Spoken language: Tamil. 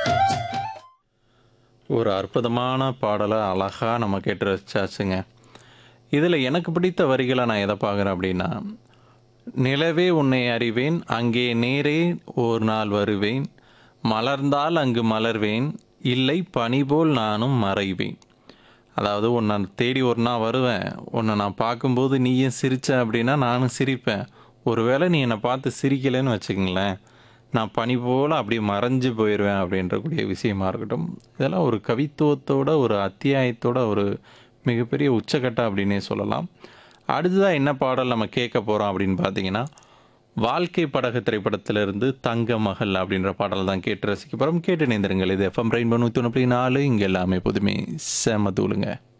ஒரு அற்புதமான பாடலை அழகா நம்ம கேட்டு ரசிச்சாச்சுங்க இதில் எனக்கு பிடித்த வரிகளை நான் எதை பார்க்குறேன் அப்படின்னா நிலவே உன்னை அறிவேன் அங்கே நேரே ஒரு நாள் வருவேன் மலர்ந்தால் அங்கு மலர்வேன் இல்லை பனி போல் நானும் மறைவேன் அதாவது உன்னை தேடி ஒரு நாள் வருவேன் உன்னை நான் பார்க்கும்போது நீயும் சிரிச்ச அப்படின்னா நானும் சிரிப்பேன் ஒருவேளை நீ என்னை பார்த்து சிரிக்கலைன்னு வச்சுக்கங்களேன் நான் பனி போல் அப்படி மறைஞ்சு போயிடுவேன் அப்படின்றக்கூடிய விஷயமா இருக்கட்டும் இதெல்லாம் ஒரு கவித்துவத்தோட ஒரு அத்தியாயத்தோட ஒரு மிகப்பெரிய உச்சக்கட்டம் அப்படின்னே சொல்லலாம் அடுத்ததாக என்ன பாடல் நம்ம கேட்க போகிறோம் அப்படின்னு பார்த்தீங்கன்னா வாழ்க்கை படகு திரைப்படத்திலிருந்து தங்க மகள் அப்படின்ற பாடல் தான் கேட்டு ரசிக்க போகிறோம் கேட்டு நேந்திரங்கள் இது எஃப்எம் ரெயின்போ நூற்றி ஒன்று நாலு இங்கே எல்லாமே பொதுமே செம தூளுங்க